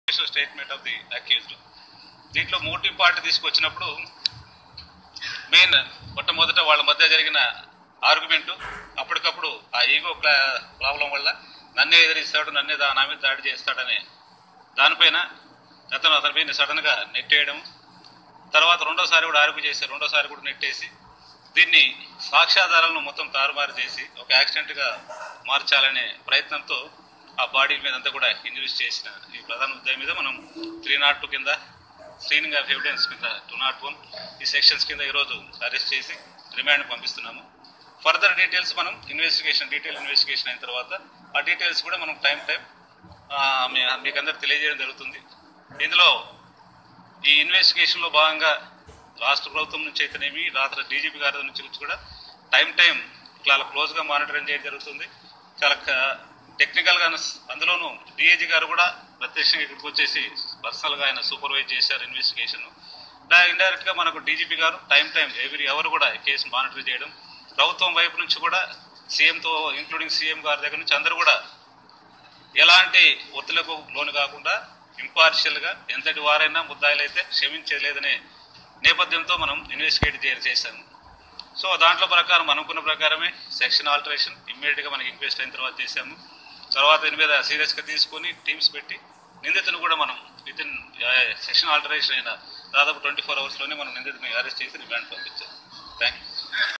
official statement of the accused దీంట్లో motive part తీసుకొచ్చినప్పుడు main మొట్టమొదట వాళ్ళ మధ్య జరిగిన ఆర్గ్యుమెంట్ అప్పటికప్పుడు ఆ ఈగో ప్రాబ్లం వల్ల నన్నే ఎదిరిస్తాడు నన్నే దా- నా మీద దాడి చేస్తాడనే దానిపైన అతను అతని మీద సడన్ గా నెట్టేయడం తర్వాత రెండోసారి కూడా ఆరోగ్య చేసి రెండోసారి కూడా నెట్టేసి దీన్ని సాక్ష్యాధారాలను మొత్తం తారుమారు చేసి ఒక యాక్సిడెంట్ గా మార్చాలనే ప్రయత్నంతో ఆ బాడీ మీద అంతా కూడా ఇంజరీస్ చేసిన ఈ ప్రధాన ఉద్యమం మీద మనం త్రీ నాట్ టూ కింద స్క్రీనింగ్ ఆఫ్ ఎవిడెన్స్ కింద టూ నాట్ వన్ ఈ సెక్షన్స్ కింద ఈరోజు అరెస్ట్ చేసి రిమాండ్ పంపిస్తున్నాము ఫర్దర్ డీటెయిల్స్ మనం ఇన్వెస్టిగేషన్ డీటెయిల్ ఇన్వెస్టిగేషన్ అయిన తర్వాత ఆ డీటెయిల్స్ కూడా మనం టైం టైం మీకు అందరికి తెలియజేయడం జరుగుతుంది ఇందులో ఈ ఇన్వెస్టిగేషన్ లో భాగంగా రాష్ట్ర ప్రభుత్వం నుంచి అయితేనేమి రాష్ట్ర డీజీపీ గారి నుంచి వచ్చి కూడా టైం టైం చాలా క్లోజ్ గా మానిటరింగ్ చేయడం జరుగుతుంది చాలా టెక్నికల్ గా అందులోనూ డిఏజీ గారు కూడా ప్రత్యక్షంగా ఇక్కడికి వచ్చేసి పర్సనల్ గా ఆయన సూపర్వైజ్ చేశారు ఇన్వెస్టిగేషన్ ఇండైరెక్ట్ గా మనకు డీజీపీ గారు టైం టైం ఎవ్రీ అవర్ కూడా ఈ కేసు మానిటర్ చేయడం ప్రభుత్వం వైపు నుంచి కూడా సీఎంతో ఇంక్లూడింగ్ సీఎం గారి దగ్గర నుంచి అందరూ కూడా ఎలాంటి ఒత్తిళ్లకు లోను కాకుండా ఇంపార్షియల్ గా ఎంతటి వారైనా ముద్దాయిలైతే క్షమించలేదనే నేపథ్యంతో మనం ఇన్వెస్టిగేట్ చేయ- చేశాము సో దాంట్లో ప్రకారం అనుకున్న ప్రకారమే సెక్షన్ ఆల్టరేషన్ ఇమ్మీడియట్ గా మనకి ఇంక్వెస్ట్ అయిన తర్వాత చేశాము తర్వాత దీని మీద సీరియస్ గా తీసుకొని టీమ్స్ పెట్టి నిందితుని కూడా మనం విత్ ఇన్ సెక్షన్ ఆల్టరేషన్ అయిన దాదాపు ట్వంటీ ఫోర్ అవర్స్ లోనే మనం నిందితుని అరెస్ట్ చేసి రిమాండ్ పంపించాం థ్యాంక్ యూ